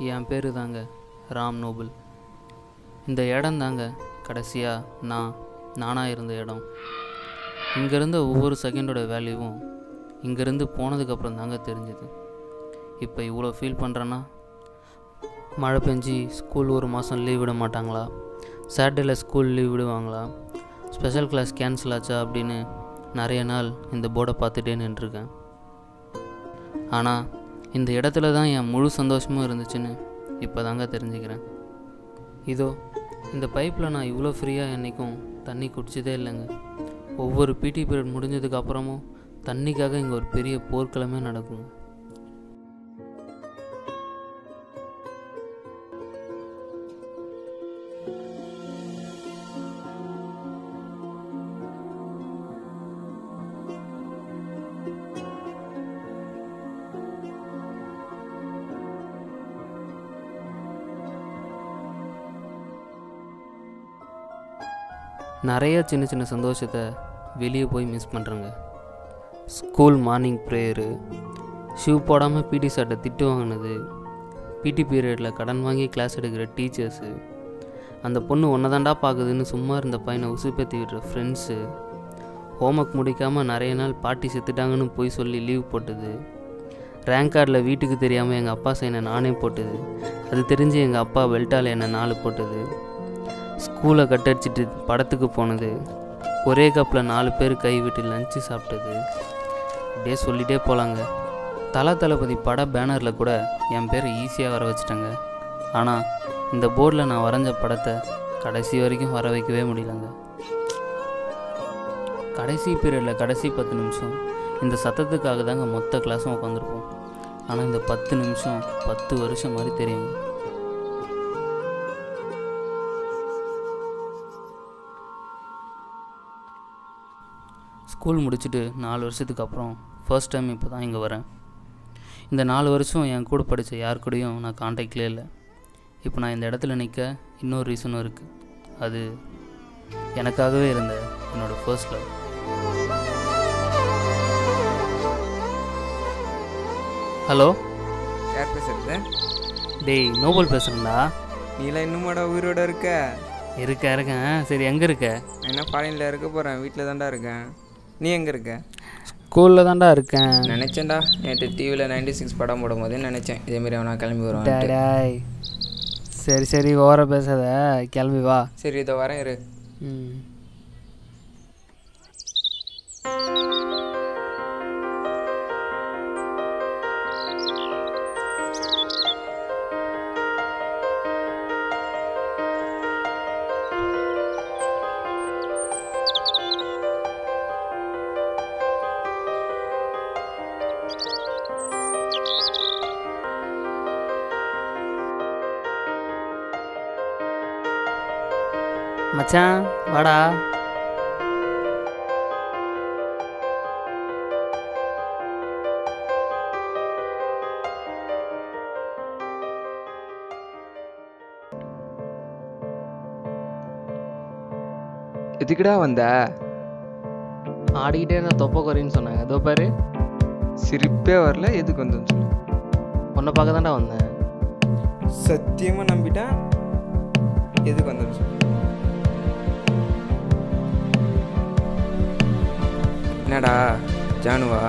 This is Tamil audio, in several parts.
என் பேர் தாங்க ராம் நோபல் இந்த இடம் தாங்க கடைசியாக நான் நானாக இருந்த இடம் இங்கேருந்த ஒவ்வொரு செகண்டோட வேல்யூவும் இங்கேருந்து போனதுக்கப்புறம் தாங்க தெரிஞ்சுது இப்போ இவ்வளோ ஃபீல் பண்ணுறேன்னா மழை பெஞ்சி ஸ்கூல் ஒரு மாதம் லீவ் விட மாட்டாங்களா சாட்டர்டேல ஸ்கூல் லீவ் விடுவாங்களா ஸ்பெஷல் கிளாஸ் கேன்சல் ஆச்சா அப்படின்னு நிறைய நாள் இந்த போர்டை பார்த்துட்டே நின்றுருக்கேன் ஆனால் இந்த இடத்துல தான் என் முழு சந்தோஷமும் இருந்துச்சுன்னு இப்போ தாங்க தெரிஞ்சுக்கிறேன் இதோ இந்த பைப்பில் நான் இவ்வளோ ஃப்ரீயாக என்றைக்கும் தண்ணி குடிச்சதே இல்லைங்க ஒவ்வொரு பிடி பீரியட் முடிஞ்சதுக்கு அப்புறமும் தண்ணிக்காக இங்கே ஒரு பெரிய போர்க்களமே நடக்குங்க நிறைய சின்ன சின்ன சந்தோஷத்தை வெளியே போய் மிஸ் பண்ணுறேங்க ஸ்கூல் மார்னிங் ப்ரேயரு ஷூ போடாமல் பிடி சார்ட்டை திட்டு வாங்கினது பிடி பீரியடில் கடன் வாங்கி கிளாஸ் எடுக்கிற டீச்சர்ஸு அந்த பொண்ணு ஒன்றை தாண்டா பார்க்குதுன்னு சும்மா இருந்த பையனை உசுப்பேற்றி விடுற ஃப்ரெண்ட்ஸு ஹோம்ஒர்க் முடிக்காமல் நிறைய நாள் பாட்டி செத்துட்டாங்கன்னு போய் சொல்லி லீவ் போட்டது ரேங்க் கார்டில் வீட்டுக்கு தெரியாமல் எங்கள் அப்பா சைனை நானே போட்டது அது தெரிஞ்சு எங்கள் அப்பா பெல்ட்டால் என்னை நாலு போட்டது ஸ்கூலை கட்டடிச்சிட்டு படத்துக்கு போனது ஒரே கப்பில் நாலு பேர் கை விட்டு லஞ்சு சாப்பிட்டது அப்படியே சொல்லிகிட்டே போகலாங்க தல தளபதி பட பேனரில் கூட என் பேரை ஈஸியாக வர வச்சுட்டாங்க ஆனால் இந்த போர்டில் நான் வரைஞ்ச படத்தை கடைசி வரைக்கும் வர வைக்கவே முடியலங்க கடைசி பீரியடில் கடைசி பத்து நிமிஷம் இந்த சத்தத்துக்காக தாங்க மொத்த கிளாஸும் உட்காந்துருப்போம் ஆனால் இந்த பத்து நிமிஷம் பத்து வருஷம் மாதிரி தெரியுங்க ஸ்கூல் முடிச்சுட்டு நாலு வருஷத்துக்கு அப்புறம் ஃபர்ஸ்ட் டைம் இப்போ தான் இங்கே வரேன் இந்த நாலு வருஷம் என் கூட படித்த யார் கூடயும் நான் காண்டாக்ட்லேயே இல்லை இப்போ நான் இந்த இடத்துல நிற்க இன்னொரு ரீசனும் இருக்குது அது எனக்காகவே இருந்த என்னோடய ஃபர்ஸ்ட் லவ் ஹலோ யார் பேசுறது டேய் நோபல் பேசுகிறேன்டா நீலாம் இன்னுமாடா உயிரோட இருக்க இருக்க இருக்கேன் சரி எங்கே இருக்க நான் என்ன ஃபாரினில் இருக்க போகிறேன் வீட்டில் தான்டா இருக்கேன் நீ எங்கே இருக்க ஸ்கூலில் தான்டா இருக்கேன் நினச்சேன்டா நேற்று டிவியில் நைன்டி சிக்ஸ் படம் போடும் போதே நினச்சேன் இதேமாரி அவனா கிளம்பி வருவான் டேய் சரி சரி ஓர பேசாத கிளம்பி வா சரி இதோ வரேன் இரு ம் மச்சான் வாடா எதுக்குடா வந்த ஆடிக்கிட்டே இருந்த தொப்பை குறைன்னு சொன்னாங்க அதோ பாரு சிரிப்பே வரல எதுக்கு வந்தேன்னு சொல்லு உன்னை பார்க்க தான்டா வந்தேன் சத்தியமாக நம்பிட்டேன் எதுக்கு வந்தேன்னு சொல்லு என்னடா ஜானுவா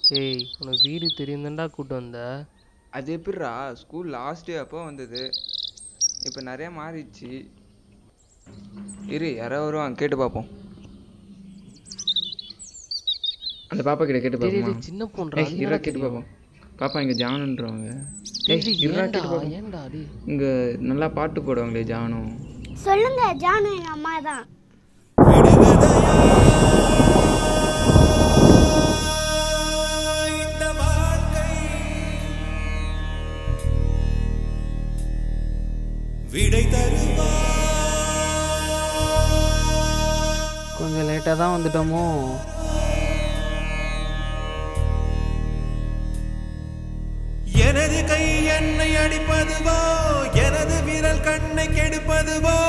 ஏய் உனக்கு வீடு தெரியும் தான்டா கூட்டு வந்த அது எப்படிடா ஸ்கூல் லாஸ்ட் டே அப்போ வந்தது இப்போ நிறைய மாறிடுச்சு இரு யாரோ வருவாங்க கேட்டு பார்ப்போம் அந்த பாப்பா கிட்ட கேட்டு டேய், டேய், பார்ப்போமா டேய், சின்ன பொண்ணுடா, ஏய் அது இருடா என்னடா கேட்டு தெரியும்? பார்ப்போம் பாப்பா இங்கே ஜானுன்றவங்க டேய், ஏய் டேய், இருடா ஏன்டா கேட்டு பார்ப்போம் ஏன்டா டேய் இங்கே நல்லா பாட்டு போடுவாங்களே ஜானு சொல்லுங்க ஜானு எங்க அம்மா தான் விடை தருவா கொஞ்சம் லேட்டாக தான் வந்துட்டோமோ எனது கை என்னை அடிப்பதுவோ எனது விரல் கண்ணை கெடுப்பதுவோ